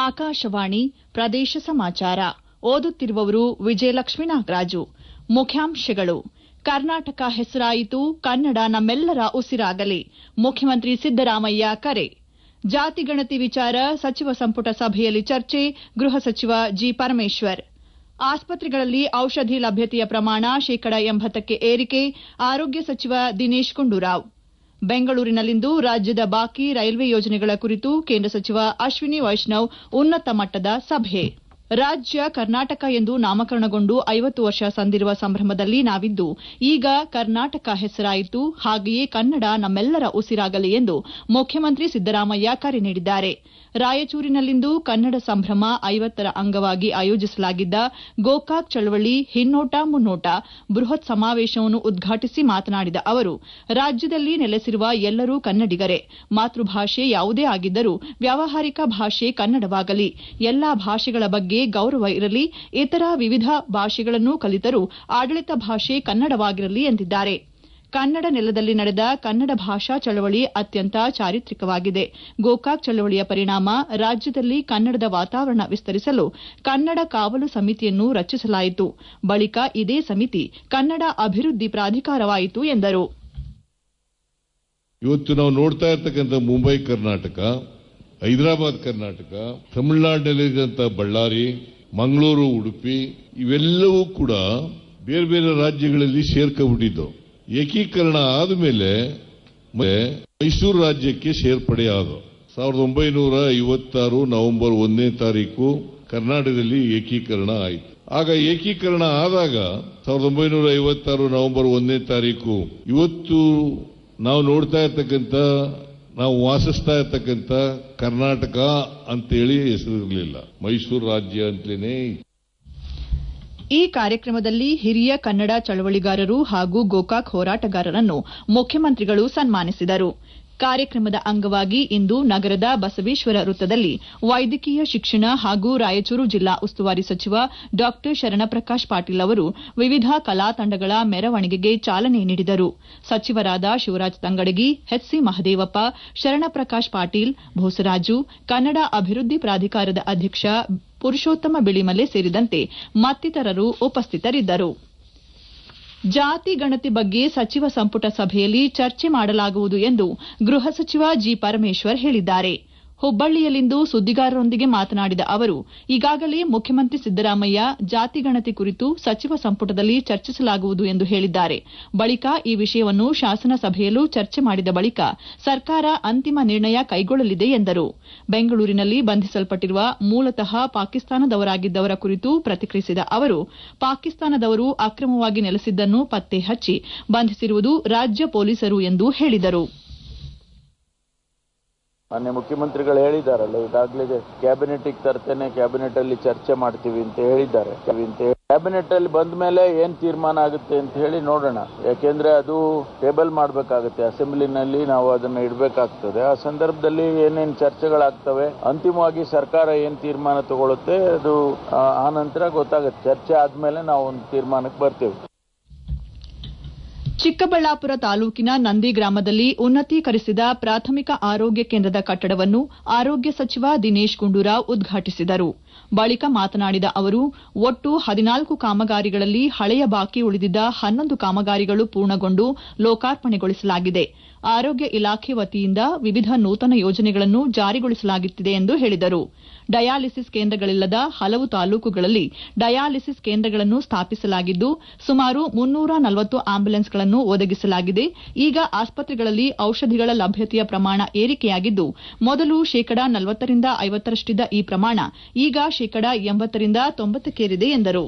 ಆಕಾಶವಾಣಿ ಪ್ರದೇಶ ಸಮಾಚಾರ ಓದುತ್ತಿರುವವರು ವಿಜಯಲಕ್ಷ್ಮೀ ನಾಗರಾಜು ಮುಖ್ಯಾಂಶಗಳು ಕರ್ನಾಟಕ ಹೆಸರಾಯಿತು ಕನ್ನಡ ನಮ್ಮೆಲ್ಲರ ಉಸಿರಾಗಲಿ ಮುಖ್ಯಮಂತ್ರಿ ಸಿದ್ದರಾಮಯ್ಯ ಕರೆ ಜಾತಿಗಣತಿ ವಿಚಾರ ಸಚಿವ ಸಂಪುಟ ಸಭೆಯಲ್ಲಿ ಚರ್ಚೆ ಗೃಹ ಸಚಿವ ಜಿ ಪರಮೇಶ್ವರ್ ಆಸ್ಪತ್ರೆಗಳಲ್ಲಿ ಔಷಧಿ ಲಭ್ಯತೆಯ ಪ್ರಮಾಣ ಶೇಕಡ ಎಂಬತ್ತಕ್ಕೆ ಏರಿಕೆ ಆರೋಗ್ಯ ಸಚಿವ ದಿನೇಶ್ ಗುಂಡೂರಾವ್ ಬೆಂಗಳೂರಿನಲ್ಲಿಂದು ರಾಜ್ಯದ ಬಾಕಿ ರೈಲ್ವೆ ಯೋಜನೆಗಳ ಕುರಿತು ಕೇಂದ್ರ ಸಚಿವ ಅಶ್ವಿನಿ ವೈಷ್ಣವ್ ಉನ್ನತ ಮಟ್ಟದ ಸಭೆ ರಾಜ್ಯ ಕರ್ನಾಟಕ ಎಂದು ನಾಮಕರಣಗೊಂಡು ಐವತ್ತು ವರ್ಷ ಸಂದಿರುವ ಸಂಭ್ರಮದಲ್ಲಿ ನಾವಿದ್ದು ಈಗ ಕರ್ನಾಟಕ ಹೆಸರಾಯಿತು ಹಾಗೆಯೇ ಕನ್ನಡ ನಮ್ಮೆಲ್ಲರ ಉಸಿರಾಗಲಿ ಎಂದು ಮುಖ್ಯಮಂತ್ರಿ ಸಿದ್ದರಾಮಯ್ಯ ಕರೆ ನೀಡಿದ್ದಾರೆ ರಾಯಚೂರಿನಲ್ಲಿಂದು ಕನ್ನಡ ಸಂಭ್ರಮ ಐವತ್ತರ ಅಂಗವಾಗಿ ಆಯೋಜಿಸಲಾಗಿದ್ದ ಗೋಕಾಕ್ ಚಳವಳಿ ಹಿನ್ನೋಟ ಮುನ್ನೋಟ ಬೃಹತ್ ಸಮಾವೇಶವನ್ನು ಉದ್ಘಾಟಿಸಿ ಮಾತನಾಡಿದ ಅವರು ರಾಜ್ಯದಲ್ಲಿ ನೆಲೆಸಿರುವ ಎಲ್ಲರೂ ಕನ್ನಡಿಗರೇ ಮಾತೃಭಾಷೆ ಯಾವುದೇ ಆಗಿದ್ದರೂ ವ್ಯಾವಹಾರಿಕ ಭಾಷೆ ಕನ್ನಡವಾಗಲಿ ಎಲ್ಲಾ ಭಾಷೆಗಳ ಬಗ್ಗೆ ಗೌರವ ಇರಲಿ ಇತರ ವಿವಿಧ ಭಾಷೆಗಳನ್ನು ಕಲಿತರೂ ಆಡಳಿತ ಭಾಷೆ ಕನ್ನಡವಾಗಿರಲಿ ಎಂದಿದ್ದಾರೆ ಕನ್ನಡ ನೆಲದಲ್ಲಿ ನಡೆದ ಕನ್ನಡ ಭಾಷಾ ಚಳವಳಿ ಅತ್ಯಂತ ಚಾರಿತ್ರಿಕವಾಗಿದೆ ಗೋಕಾಕ್ ಚಳವಳಿಯ ಪರಿಣಾಮ ರಾಜ್ಯದಲ್ಲಿ ಕನ್ನಡದ ವಾತಾವರಣ ವಿಸ್ತರಿಸಲು ಕನ್ನಡ ಕಾವಲು ಸಮಿತಿಯನ್ನು ರಚಿಸಲಾಯಿತು ಬಳಿಕ ಇದೇ ಸಮಿತಿ ಕನ್ನಡ ಅಭಿವೃದ್ಧಿ ಪ್ರಾಧಿಕಾರವಾಯಿತು ಎಂದರು ಇವತ್ತು ನಾವು ನೋಡ್ತಾ ಇರ್ತಕ್ಕಂಥ ಮುಂಬೈ ಕರ್ನಾಟಕ ಹೈದರಾಬಾದ್ ಕರ್ನಾಟಕ ತಮಿಳುನಾಡಿನಲ್ಲಿರುವಂಥ ಬಳ್ಳಾರಿ ಮಂಗಳೂರು ಉಡುಪಿ ಇವೆಲ್ಲವೂ ಕೂಡ ಬೇರೆ ಬೇರೆ ರಾಜ್ಯಗಳಲ್ಲಿ ಸೇರ್ಕೊಂಡ್ಬಿಟ್ಟಿದ್ದು ಏಕೀಕರಣ ಆದಮೇಲೆ ಮೈಸೂರು ರಾಜ್ಯಕ್ಕೆ ಸೇರ್ಪಡೆ ಆದ ಸಾವಿರದ ಒಂಬೈನೂರ ಐವತ್ತಾರು ನವೆಂಬರ್ ಒಂದನೇ ತಾರೀಕು ಕರ್ನಾಟಕದಲ್ಲಿ ಏಕೀಕರಣ ಆಯಿತು ಆಗ ಏಕೀಕರಣ ಆದಾಗ ಸಾವಿರದ ಒಂಬೈನೂರ ಐವತ್ತಾರು ನವೆಂಬರ್ ಒಂದನೇ ತಾರೀಕು ಇವತ್ತು ನಾವು ನೋಡ್ತಾ ಇರ್ತಕ್ಕಂಥ ನಾವು ವಾಸಿಸ್ತಾ ಇರ್ತಕ್ಕಂಥ ಕರ್ನಾಟಕ ಅಂತೇಳಿ ಹೆಸರಿರಲಿಲ್ಲ ಮೈಸೂರು ರಾಜ್ಯ ಅಂತಲೇ ಈ ಕಾರ್ಯಕ್ರಮದಲ್ಲಿ ಹಿರಿಯ ಕನ್ನಡ ಚಳವಳಿಗಾರರು ಹಾಗೂ ಗೋಕಾಕ್ ಹೋರಾಟಗಾರರನ್ನು ಮುಖ್ಯಮಂತ್ರಿಗಳು ಸನ್ಮಾನಿಸಿದರು ಕಾರ್ಯಕ್ರಮದ ಅಂಗವಾಗಿ ಇಂದು ನಗರದ ಬಸವೇಶ್ವರ ವೃತ್ತದಲ್ಲಿ ವೈದ್ಯಕೀಯ ಶಿಕ್ಷಣ ಹಾಗೂ ರಾಯಚೂರು ಜಿಲ್ಲಾ ಉಸ್ತುವಾರಿ ಸಚಿವ ಡಾ ಶರಣಪ್ರಕಾಶ್ ಪಾಟೀಲ್ ಅವರು ವಿವಿಧ ಕಲಾ ತಂಡಗಳ ಮೆರವಣಿಗೆಗೆ ಚಾಲನೆ ನೀಡಿದರು ಸಚಿವರಾದ ಶಿವರಾಜ್ ತಂಗಡಗಿ ಎಚ್ಸಿ ಮಹದೇವಪ್ಪ ಶರಣಪ್ರಕಾಶ್ ಪಾಟೀಲ್ ಭೋಸರಾಜು ಕನ್ನಡ ಅಭಿವೃದ್ಧಿ ಪ್ರಾಧಿಕಾರದ ಅಧ್ಯಕ್ಷ ಪುರುಷೋತ್ತಮ ಬಿಳಿಮಲೆ ಸೇರಿದಂತೆ ಮತ್ತಿತರರು ಉಪಸ್ಥಿತರಿದ್ದರು ಜಾತಿ ಗಣತಿ ಬಗ್ಗೆ ಸಚಿವ ಸಂಪುಟ ಸಭೆಯಲ್ಲಿ ಚರ್ಚೆ ಮಾಡಲಾಗುವುದು ಎಂದು ಗೃಹ ಸಚಿವ ಜಿ ಪರಮೇಶ್ವರ್ ಹೇಳಿದ್ದಾರೆ ಹುಬ್ಬಳ್ಳಿಯಲ್ಲಿಂದು ಸುದ್ದಿಗಾರರೊಂದಿಗೆ ಮಾತನಾಡಿದ ಅವರು ಈಗಾಗಲೇ ಮುಖ್ಯಮಂತ್ರಿ ಸಿದ್ದರಾಮಯ್ಯ ಜಾತಿ ಗಣತಿ ಕುರಿತು ಸಚಿವ ಸಂಪುಟದಲ್ಲಿ ಚರ್ಚಿಸಲಾಗುವುದು ಎಂದು ಹೇಳಿದ್ದಾರೆ ಬಳಿಕ ಈ ವಿಷಯವನ್ನು ಶಾಸನ ಸಭೆಯಲ್ಲೂ ಚರ್ಚೆ ಮಾಡಿದ ಬಳಿಕ ಸರ್ಕಾರ ಅಂತಿಮ ನಿರ್ಣಯ ಕೈಗೊಳ್ಳಲಿದೆ ಎಂದರು ಬೆಂಗಳೂರಿನಲ್ಲಿ ಬಂಧಿಸಲ್ಪಟ್ಟಿರುವ ಮೂಲತಃ ಪಾಕಿಸ್ತಾನದವರಾಗಿದ್ದವರ ಕುರಿತು ಪ್ರತಿಕ್ರಿಯಿಸಿದ ಅವರು ಪಾಕಿಸ್ತಾನದವರು ಅಕ್ರಮವಾಗಿ ನೆಲೆಸಿದ್ದನ್ನು ಪತ್ತೆ ಹಚ್ಚಿ ಬಂಧಿಸಿರುವುದು ರಾಜ್ಯ ಪೊಲೀಸರು ಎಂದು ಹೇಳಿದರು ಮಾನ್ಯ ಮುಖ್ಯಮಂತ್ರಿಗಳು ಹೇಳಿದಾರಲ್ಲ ಈಗಾಗಲೇ ಕ್ಯಾಬಿನೆಟ್ ತರ್ತೇನೆ ಕ್ಯಾಬಿನೆಟ್ ಅಲ್ಲಿ ಚರ್ಚೆ ಮಾಡ್ತೀವಿ ಅಂತ ಹೇಳಿದ್ದಾರೆ ಕ್ಯಾಬಿನೆಟ್ ಅಲ್ಲಿ ಬಂದ ಮೇಲೆ ಏನ್ ತೀರ್ಮಾನ ಆಗುತ್ತೆ ಅಂತ ಹೇಳಿ ನೋಡೋಣ ಯಾಕೆಂದ್ರೆ ಅದು ಟೇಬಲ್ ಮಾಡಬೇಕಾಗುತ್ತೆ ಅಸೆಂಬ್ಲಿನಲ್ಲಿ ನಾವು ಅದನ್ನ ಇಡಬೇಕಾಗ್ತದೆ ಆ ಸಂದರ್ಭದಲ್ಲಿ ಏನೇನ್ ಚರ್ಚೆಗಳಾಗ್ತವೆ ಅಂತಿಮವಾಗಿ ಸರ್ಕಾರ ಏನ್ ತೀರ್ಮಾನ ತಗೊಳುತ್ತೆ ಅದು ಆ ನಂತರ ಗೊತ್ತಾಗುತ್ತೆ ಚರ್ಚೆ ಆದ್ಮೇಲೆ ನಾವು ಒಂದು ತೀರ್ಮಾನಕ್ಕೆ ಬರ್ತೇವೆ ಚಿಕ್ಕಬಳ್ಳಾಪುರ ತಾಲೂಕಿನ ನಂದಿ ಗ್ರಾಮದಲ್ಲಿ ಉನ್ನತೀಕರಿಸಿದ ಪ್ರಾಥಮಿಕ ಆರೋಗ್ಯ ಕೇಂದ್ರದ ಕಟ್ಟಡವನ್ನು ಆರೋಗ್ಯ ಸಚಿವ ದಿನೇಶ್ ಗುಂಡೂರಾವ್ ಉದ್ಘಾಟಿಸಿದರು ಬಳಿಕ ಮಾತನಾಡಿದ ಅವರು ಒಟ್ಟು ಹದಿನಾಲ್ಕು ಕಾಮಗಾರಿಗಳಲ್ಲಿ ಹಳೆಯ ಬಾಕಿ ಉಳಿದಿದ್ದ ಹನ್ನೊಂದು ಕಾಮಗಾರಿಗಳು ಪೂರ್ಣಗೊಂಡು ಲೋಕಾರ್ಪಣೆಗೊಳಿಸಲಾಗಿದೆ ಆರೋಗ್ಯ ಇಲಾಖೆ ವತಿಯಿಂದ ವಿವಿಧ ನೂತನ ಯೋಜನೆಗಳನ್ನು ಜಾರಿಗೊಳಿಸಲಾಗುತ್ತಿದೆ ಎಂದು ಹೇಳಿದರು ಡಯಾಲಿಸಿಸ್ ಕೇಂದ್ರಗಳಿಲ್ಲದ ಹಲವು ತಾಲೂಕುಗಳಲ್ಲಿ ಡಯಾಲಿಸಿಸ್ ಕೇಂದ್ರಗಳನ್ನು ಸ್ಥಾಪಿಸಲಾಗಿದ್ದು ಸುಮಾರು ಮುನ್ನೂರ ನಲವತ್ತು ಆಂಬ್ಯುಲೆನ್ಸ್ಗಳನ್ನು ಒದಗಿಸಲಾಗಿದೆ ಈಗ ಆಸ್ಪತ್ರೆಗಳಲ್ಲಿ ಔಷಧಿಗಳ ಲಭ್ಯತೆಯ ಪ್ರಮಾಣ ಏರಿಕೆಯಾಗಿದ್ದು ಮೊದಲು ಶೇಕಡಾ ನಲವತ್ತರಿಂದ ಐವತ್ತರಷ್ಟಿದ್ದ ಈ ಪ್ರಮಾಣ ಈಗ ಶೇಕಡಾ ಎಂಬತ್ತರಿಂದ ತೊಂಬತ್ತಕ್ಕೇರಿದೆ ಎಂದರು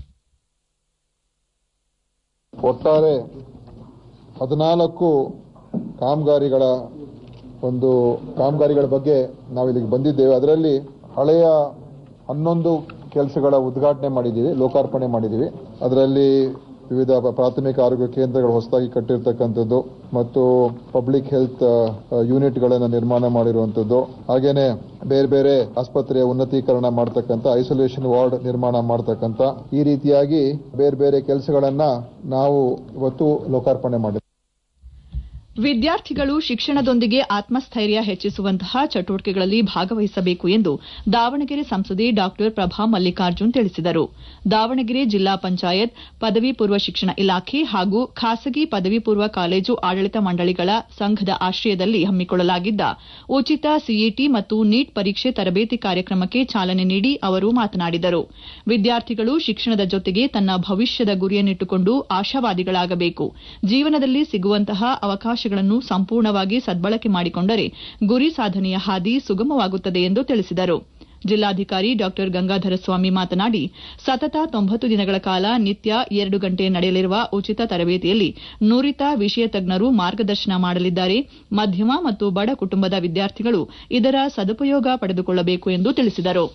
ಒಟ್ಟಾರೆ ಹದಿನಾಲ್ಕು ಕಾಮಗಾರಿಗಳ ಒಂದು ಕಾಮಗಾರಿಗಳ ಬಗ್ಗೆ ನಾವು ಇಲ್ಲಿಗೆ ಬಂದಿದ್ದೇವೆ ಅದರಲ್ಲಿ ಹಳೆಯ ಹನ್ನೊಂದು ಕೆಲಸಗಳ ಉದ್ಘಾಟನೆ ಮಾಡಿದ್ದೀವಿ ಲೋಕಾರ್ಪಣೆ ಮಾಡಿದ್ದೀವಿ ಅದರಲ್ಲಿ ವಿವಿಧ ಪ್ರಾಥಮಿಕ ಆರೋಗ್ಯ ಕೇಂದ್ರಗಳು ಹೊಸದಾಗಿ ಕಟ್ಟಿರ್ತಕ್ಕಂಥದ್ದು ಮತ್ತು ಪಬ್ಲಿಕ್ ಹೆಲ್ತ್ ಯೂನಿಟ್ಗಳನ್ನು ನಿರ್ಮಾಣ ಮಾಡಿರುವಂಥದ್ದು ಹಾಗೇನೆ ಬೇರೆ ಬೇರೆ ಆಸ್ಪತ್ರೆಯ ಉನ್ನತೀಕರಣ ಮಾಡತಕ್ಕಂಥ ಐಸೋಲೇಷನ್ ವಾರ್ಡ್ ನಿರ್ಮಾಣ ಮಾಡತಕ್ಕಂಥ ಈ ರೀತಿಯಾಗಿ ಬೇರೆ ಬೇರೆ ಕೆಲಸಗಳನ್ನ ನಾವು ಇವತ್ತು ಲೋಕಾರ್ಪಣೆ ಮಾಡಿದ್ದೇವೆ ವಿದ್ಯಾರ್ಥಿಗಳು ಶಿಕ್ಷಣದೊಂದಿಗೆ ಆತ್ಮಸ್ಥೈರ್ಯ ಹೆಚ್ಚಿಸುವಂತಹ ಚಟುವಟಿಕೆಗಳಲ್ಲಿ ಭಾಗವಹಿಸಬೇಕು ಎಂದು ದಾವಣಗೆರೆ ಸಂಸದೆ ಡಾ ಪ್ರಭಾ ಮಲ್ಲಿಕಾರ್ಜುನ್ ತಿಳಿಸಿದರು ದಾವಣಗೆರೆ ಜಿಲ್ಲಾ ಪಂಚಾಯತ್ ಪದವಿ ಪೂರ್ವ ಶಿಕ್ಷಣ ಇಲಾಖೆ ಹಾಗೂ ಖಾಸಗಿ ಪದವಿ ಪೂರ್ವ ಕಾಲೇಜು ಆಡಳಿತ ಮಂಡಳಿಗಳ ಸಂಘದ ಆಶ್ರಯದಲ್ಲಿ ಹಮ್ಮಿಕೊಳ್ಳಲಾಗಿದ್ದ ಉಚಿತ ಸಿಇಟಿ ಮತ್ತು ನೀಟ್ ಪರೀಕ್ಷೆ ತರಬೇತಿ ಕಾರ್ಯಕ್ರಮಕ್ಕೆ ಚಾಲನೆ ನೀಡಿ ಅವರು ಮಾತನಾಡಿದರು ವಿದ್ಯಾರ್ಥಿಗಳು ಶಿಕ್ಷಣದ ಜೊತೆಗೆ ತನ್ನ ಭವಿಷ್ಯದ ಗುರಿಯನ್ನಿಟ್ಟುಕೊಂಡು ಆಶಾವಾದಿಗಳಾಗಬೇಕು ಜೀವನದಲ್ಲಿ ಸಿಗುವಂತಹ ಅವಕಾಶಗಳನ್ನು ಸಂಪೂರ್ಣವಾಗಿ ಸದ್ಬಳಕೆ ಮಾಡಿಕೊಂಡರೆ ಗುರಿ ಸಾಧನೆಯ ಹಾದಿ ಸುಗಮವಾಗುತ್ತದೆ ಎಂದು ತಿಳಿಸಿದರು ಜಿಲ್ಲಾಧಿಕಾರಿ ಡಾ ಗಂಗಾಧರ ಸ್ವಾಮಿ ಮಾತನಾಡಿ ಸತತ ತೊಂಬತ್ತು ದಿನಗಳ ಕಾಲ ನಿತ್ಯ ಎರಡು ಗಂಟೆ ನಡೆಯಲಿರುವ ಉಚಿತ ತರಬೇತಿಯಲ್ಲಿ ನುರಿತ ವಿಷಯ ತಜ್ಞರು ಮಾರ್ಗದರ್ಶನ ಮಾಡಲಿದ್ದಾರೆ ಮಧ್ಯಮ ಮತ್ತು ಬಡ ಕುಟುಂಬದ ವಿದ್ಯಾರ್ಥಿಗಳು ಇದರ ಸದುಪಯೋಗ ಪಡೆದುಕೊಳ್ಳಬೇಕು ಎಂದು ತಿಳಿಸಿದರು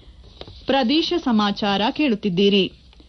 ಪ್ರದೇಶ ಸಮಾಚಾರ ಕೇಳುತ್ತಿದ್ದೀರಿ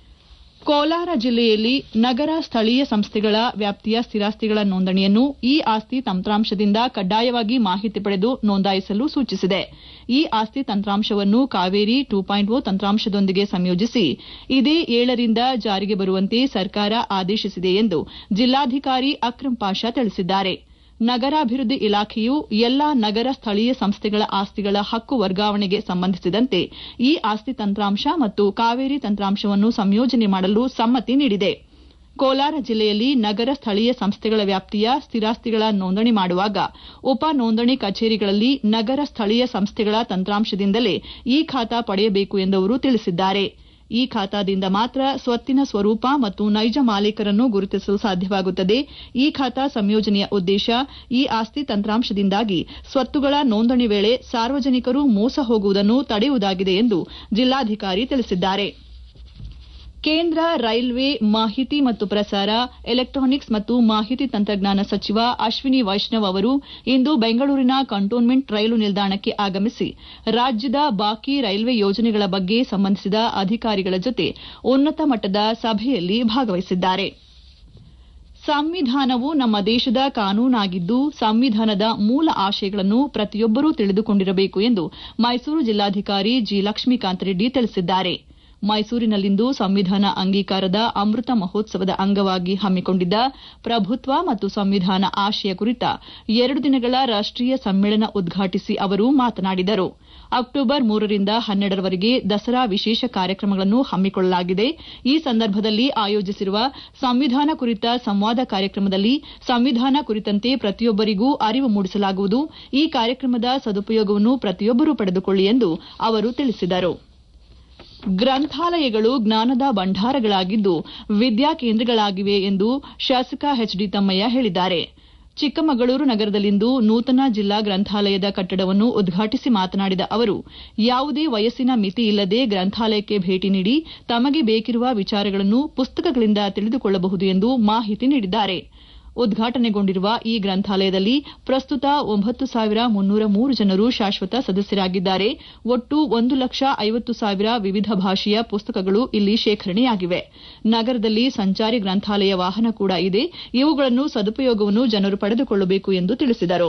ಕೋಲಾರ ಜಿಲ್ಲೆಯಲ್ಲಿ ನಗರ ಸ್ಥಳೀಯ ಸಂಸ್ಥೆಗಳ ವ್ಯಾಪ್ತಿಯ ಸ್ಥಿರಾಸ್ತಿಗಳ ನೋಂದಣಿಯನ್ನು ಇ ಆಸ್ತಿ ತಂತ್ರಾಂಶದಿಂದ ಕಡ್ಡಾಯವಾಗಿ ಮಾಹಿತಿ ಪಡೆದು ನೋಂದಾಯಿಸಲು ಸೂಚಿಸಿದೆ ಈ ಆಸ್ತಿ ತಂತ್ರಾಂಶವನ್ನು ಕಾವೇರಿ ಟು ಪಾಯಿಂಟ್ ಓ ತಂತ್ರಾಂಶದೊಂದಿಗೆ ಸಂಯೋಜಿಸಿ ಇದೇ ಏಳರಿಂದ ಜಾರಿಗೆ ಬರುವಂತೆ ಸರ್ಕಾರ ಆದೇಶಿಸಿದೆ ಎಂದು ಜಿಲ್ಲಾಧಿಕಾರಿ ಅಕ್ರಂ ಪಾಷಾ ತಿಳಿಸಿದ್ದಾರೆ ನಗರಾಭಿವೃದ್ಧಿ ಇಲಾಖೆಯು ಎಲ್ಲಾ ನಗರ ಸ್ಥಳೀಯ ಸಂಸ್ಥೆಗಳ ಆಸ್ತಿಗಳ ಹಕ್ಕು ವರ್ಗಾವಣೆಗೆ ಸಂಬಂಧಿಸಿದಂತೆ ಈ ಆಸ್ತಿ ತಂತ್ರಾಂಶ ಮತ್ತು ಕಾವೇರಿ ತಂತ್ರಾಂಶವನ್ನು ಸಂಯೋಜನೆ ಮಾಡಲು ಸಮ್ಮತಿ ನೀಡಿದೆ ಕೋಲಾರ ಜಿಲ್ಲೆಯಲ್ಲಿ ನಗರ ಸ್ಥಳೀಯ ಸಂಸ್ಥೆಗಳ ವ್ಯಾಪ್ತಿಯ ಸ್ಥಿರಾಸ್ತಿಗಳ ನೋಂದಣಿ ಮಾಡುವಾಗ ಉಪ ನೋಂದಣಿ ಕಚೇರಿಗಳಲ್ಲಿ ನಗರ ಸ್ಥಳೀಯ ಸಂಸ್ಥೆಗಳ ತಂತ್ರಾಂಶದಿಂದಲೇ ಈ ಖಾತಾ ಪಡೆಯಬೇಕು ಎಂದು ಅವರು ತಿಳಿಸಿದ್ದಾರೆ ಈ ಖಾತಾದಿಂದ ಮಾತ್ರ ಸ್ವತ್ತಿನ ಸ್ವರೂಪ ಮತ್ತು ನೈಜ ಮಾಲೀಕರನ್ನು ಗುರುತಿಸಲು ಸಾಧ್ಯವಾಗುತ್ತದೆ ಈ ಖಾತಾ ಸಂಯೋಜನೆಯ ಉದ್ದೇಶ ಈ ಆಸ್ತಿ ತಂತ್ರಾಂಶದಿಂದಾಗಿ ಸ್ವತ್ತುಗಳ ನೋಂದಣಿ ವೇಳೆ ಸಾರ್ವಜನಿಕರು ಮೋಸ ಹೋಗುವುದನ್ನು ತಡೆಯುವುದಾಗಿದೆ ಎಂದು ಜಿಲ್ಲಾಧಿಕಾರಿ ತಿಳಿಸಿದ್ದಾರೆ ಕೇಂದ್ರ ರೈಲ್ವೆ ಮಾಹಿತಿ ಮತ್ತು ಪ್ರಸಾರ ಎಲೆಕ್ಟ್ರಾನಿಕ್ಸ್ ಮತ್ತು ಮಾಹಿತಿ ತಂತ್ರಜ್ಞಾನ ಸಚಿವ ಅಶ್ವಿನಿ ವೈಷ್ಣವ್ ಅವರು ಇಂದು ಬೆಂಗಳೂರಿನ ಕಂಟೋನ್ಮೆಂಟ್ ರೈಲು ನಿಲ್ದಾಣಕ್ಕೆ ಆಗಮಿಸಿ ರಾಜ್ಯದ ಬಾಕಿ ರೈಲ್ವೆ ಯೋಜನೆಗಳ ಬಗ್ಗೆ ಸಂಬಂಧಿಸಿದ ಅಧಿಕಾರಿಗಳ ಜೊತೆ ಉನ್ನತ ಮಟ್ಟದ ಸಭೆಯಲ್ಲಿ ಭಾಗವಹಿಸಿದ್ದಾರೆ ಸಂವಿಧಾನವು ನಮ್ಮ ದೇಶದ ಕಾನೂನಾಗಿದ್ದು ಸಂವಿಧಾನದ ಮೂಲ ಆಶಯಗಳನ್ನು ಪ್ರತಿಯೊಬ್ಬರೂ ತಿಳಿದುಕೊಂಡಿರಬೇಕು ಎಂದು ಮೈಸೂರು ಜಿಲ್ಲಾಧಿಕಾರಿ ಜಿ ಲಕ್ಷ್ಮೀಕಾಂತ ರೆಡ್ಡಿ ತಿಳಿಸಿದ್ದಾರೆ ಮೈಸೂರಿನಲ್ಲಿಂದು ಸಂವಿಧಾನ ಅಂಗೀಕಾರದ ಅಮೃತ ಮಹೋತ್ಸವದ ಅಂಗವಾಗಿ ಹಮ್ಮಿಕೊಂಡಿದ್ದ ಪ್ರಭುತ್ವ ಮತ್ತು ಸಂವಿಧಾನ ಆಶಯ ಕುರಿತ ಎರಡು ದಿನಗಳ ರಾಷ್ಟೀಯ ಸಮ್ಮೇಳನ ಉದ್ಘಾಟಿಸಿ ಅವರು ಮಾತನಾಡಿದರು ಅಕ್ಟೋಬರ್ ಮೂರರಿಂದ ಹನ್ನೆರಡರವರೆಗೆ ದಸರಾ ವಿಶೇಷ ಕಾರ್ಯಕ್ರಮಗಳನ್ನು ಹಮ್ಮಿಕೊಳ್ಳಲಾಗಿದೆ ಈ ಸಂದರ್ಭದಲ್ಲಿ ಆಯೋಜಿಸಿರುವ ಸಂವಿಧಾನ ಕುರಿತ ಸಂವಾದ ಕಾರ್ಯಕ್ರಮದಲ್ಲಿ ಸಂವಿಧಾನ ಕುರಿತಂತೆ ಪ್ರತಿಯೊಬ್ಬರಿಗೂ ಅರಿವು ಮೂಡಿಸಲಾಗುವುದು ಈ ಕಾರ್ಯಕ್ರಮದ ಸದುಪಯೋಗವನ್ನು ಪ್ರತಿಯೊಬ್ಬರೂ ಪಡೆದುಕೊಳ್ಳಿ ಎಂದು ಅವರು ತಿಳಿಸಿದರು ಗ್ರಂಥಾಲಯಗಳು ಜ್ಞಾನದ ಭಂಡಾರಗಳಾಗಿದ್ದು ವಿದ್ಯಾ ಕೇಂದ್ರಗಳಾಗಿವೆ ಎಂದು ಶಾಸಕ ಎಚ್ ಡಿ ತಮ್ಮಯ್ಯ ಹೇಳಿದ್ದಾರೆ ಚಿಕ್ಕಮಗಳೂರು ನಗರದಲ್ಲಿಂದು ನೂತನ ಜಿಲ್ಲಾ ಗ್ರಂಥಾಲಯದ ಕಟ್ಟಡವನ್ನು ಉದ್ಘಾಟಿಸಿ ಮಾತನಾಡಿದ ಅವರು ಯಾವುದೇ ವಯಸ್ಸಿನ ಮಿತಿ ಇಲ್ಲದೆ ಗ್ರಂಥಾಲಯಕ್ಕೆ ಭೇಟಿ ನೀಡಿ ತಮಗೆ ಬೇಕಿರುವ ವಿಚಾರಗಳನ್ನು ಪುಸ್ತಕಗಳಿಂದ ತಿಳಿದುಕೊಳ್ಳಬಹುದು ಎಂದು ಮಾಹಿತಿ ನೀಡಿದ್ದಾರೆ ಉದ್ಘಾಟನೆಗೊಂಡಿರುವ ಈ ಗ್ರಂಥಾಲಯದಲ್ಲಿ ಪ್ರಸ್ತುತ ಒಂಬತ್ತು ಸಾವಿರ ಮುನ್ನೂರ ಮೂರು ಜನರು ಶಾಶ್ವತ ಸದಸ್ಯರಾಗಿದ್ದಾರೆ ಒಟ್ಟು ಒಂದು ಲಕ್ಷ ಐವತ್ತು ಸಾವಿರ ವಿವಿಧ ಭಾಷೆಯ ಪುಸ್ತಕಗಳು ಇಲ್ಲಿ ಶೇಖರಣೆಯಾಗಿವೆ ನಗರದಲ್ಲಿ ಸಂಚಾರಿ ಗ್ರಂಥಾಲಯ ವಾಹನ ಕೂಡ ಇದೆ ಇವುಗಳನ್ನು ಸದುಪಯೋಗವನ್ನು ಜನರು ಪಡೆದುಕೊಳ್ಳಬೇಕು ಎಂದು ತಿಳಿಸಿದರು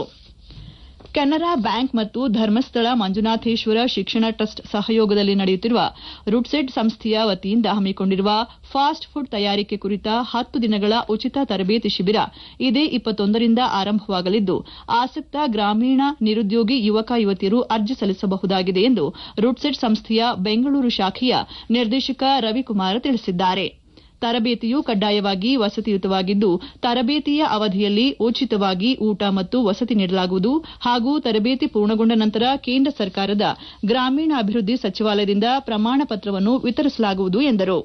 ಕೆನರಾ ಬ್ಯಾಂಕ್ ಮತ್ತು ಧರ್ಮಸ್ಥಳ ಮಂಜುನಾಥೇಶ್ವರ ಶಿಕ್ಷಣ ಟ್ರಸ್ಟ್ ಸಹಯೋಗದಲ್ಲಿ ನಡೆಯುತ್ತಿರುವ ರುಡ್ಸೆಡ್ ಸಂಸ್ಥೆಯ ವತಿಯಿಂದ ಹಮ್ಮಿಕೊಂಡಿರುವ ಫಾಸ್ಟ್ ಫುಡ್ ತಯಾರಿಕೆ ಕುರಿತ ಹತ್ತು ದಿನಗಳ ಉಚಿತ ತರಬೇತಿ ಶಿಬಿರ ಇದೇ ಇಪ್ಪತ್ತೊಂದರಿಂದ ಆರಂಭವಾಗಲಿದ್ದು ಆಸಕ್ತ ಗ್ರಾಮೀಣ ನಿರುದ್ಯೋಗಿ ಯುವಕ ಯುವತಿಯರು ಅರ್ಜಿ ಸಲ್ಲಿಸಬಹುದಾಗಿದೆ ಎಂದು ರುಡ್ಸೆಡ್ ಸಂಸ್ಥೆಯ ಬೆಂಗಳೂರು ಶಾಖೆಯ ನಿರ್ದೇಶಕ ರವಿಕುಮಾರ್ ತಿಳಿಸಿದ್ದಾರೆ ತರಬೇತಿಯು ಕಡ್ಡಾಯವಾಗಿ ವಸತಿಯುತವಾಗಿದ್ದು ತರಬೇತಿಯ ಅವಧಿಯಲ್ಲಿ ಉಚಿತವಾಗಿ ಊಟ ಮತ್ತು ವಸತಿ ನೀಡಲಾಗುವುದು ಹಾಗೂ ತರಬೇತಿ ಪೂರ್ಣಗೊಂಡ ನಂತರ ಕೇಂದ್ರ ಸರ್ಕಾರದ ಗ್ರಾಮೀಣಾಭಿವೃದ್ಧಿ ಸಚಿವಾಲಯದಿಂದ ಪ್ರಮಾಣ ಪತ್ರವನ್ನು ವಿತರಿಸಲಾಗುವುದು ಎಂದರು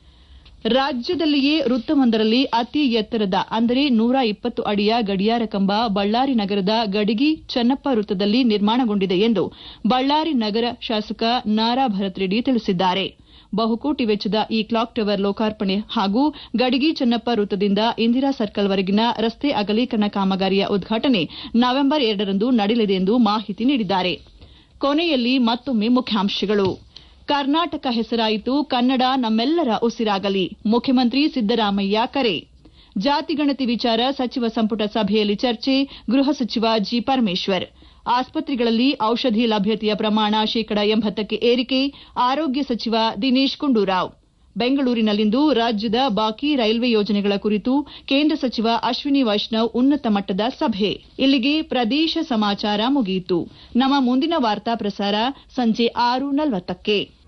ರಾಜ್ಯದಲ್ಲಿಯೇ ವೃತ್ತವೊಂದರಲ್ಲಿ ಅತಿ ಎತ್ತರದ ಅಂದರೆ ನೂರ ಇಪ್ಪತ್ತು ಅಡಿಯ ಗಡಿಯಾರ ಕಂಬ ಬಳ್ಳಾರಿ ನಗರದ ಗಡಿಗಿ ಚನ್ನಪ್ಪ ವೃತ್ತದಲ್ಲಿ ನಿರ್ಮಾಣಗೊಂಡಿದೆ ಎಂದು ಬಳ್ಳಾರಿ ನಗರ ಶಾಸಕ ನಾರಾ ಭರತ್ ರೆಡ್ಡಿ ತಿಳಿಸಿದ್ದಾರೆ ಬಹುಕೋಟಿ ವೆಚ್ಚದ ಈ ಕ್ಲಾಕ್ ಟವರ್ ಲೋಕಾರ್ಪಣೆ ಹಾಗೂ ಗಡಿಗಿ ಚನ್ನಪ್ಪ ವೃತ್ತದಿಂದ ಇಂದಿರಾ ಸರ್ಕಲ್ವರೆಗಿನ ರಸ್ತೆ ಅಗಲೀಕರಣ ಕಾಮಗಾರಿಯ ಉದ್ಘಾಟನೆ ನವೆಂಬರ್ ಎರಡರಂದು ನಡೆಯಲಿದೆ ಎಂದು ಮಾಹಿತಿ ನೀಡಿದ್ದಾರೆ ಕೊನೆಯಲ್ಲಿ ಮತ್ತೊಮ್ಮೆ ಮುಖ್ಯಾಂಶಗಳು ಕರ್ನಾಟಕ ಹೆಸರಾಯಿತು ಕನ್ನಡ ನಮ್ಮೆಲ್ಲರ ಉಸಿರಾಗಲಿ ಮುಖ್ಯಮಂತ್ರಿ ಸಿದ್ದರಾಮಯ್ಯ ಕರೆ ಜಾತಿಗಣತಿ ವಿಚಾರ ಸಚಿವ ಸಂಪುಟ ಸಭೆಯಲ್ಲಿ ಚರ್ಚೆ ಗೃಹ ಸಚಿವ ಜಿ ಪರಮೇಶ್ವರ್ ಆಸ್ಪತ್ರೆಗಳಲ್ಲಿ ಔಷಧಿ ಲಭ್ಯತೆಯ ಪ್ರಮಾಣ ಶೇಕಡ ಎಂಬತ್ತಕ್ಕೆ ಏರಿಕೆ ಆರೋಗ್ಯ ಸಚಿವ ದಿನೇಶ್ ಗುಂಡೂರಾವ್ ಬೆಂಗಳೂರಿನಲ್ಲಿಂದು ರಾಜ್ಯದ ಬಾಕಿ ರೈಲ್ವೆ ಯೋಜನೆಗಳ ಕುರಿತು ಕೇಂದ್ರ ಸಚಿವ ಅಶ್ವಿನಿ ವೈಷ್ಣವ್ ಉನ್ನತ ಮಟ್ಟದ ಸಭೆ ಇಲ್ಲಿಗೆ ಪ್ರದೇಶ ಸಮಾಚಾರ ಮುಗಿಯಿತು ನಮ್ಮ ಮುಂದಿನ ವಾರ್ತಾ ಪ್ರಸಾರ ಸಂಜೆ ಆರು ನಲವತ್ತಕ್ಕೆ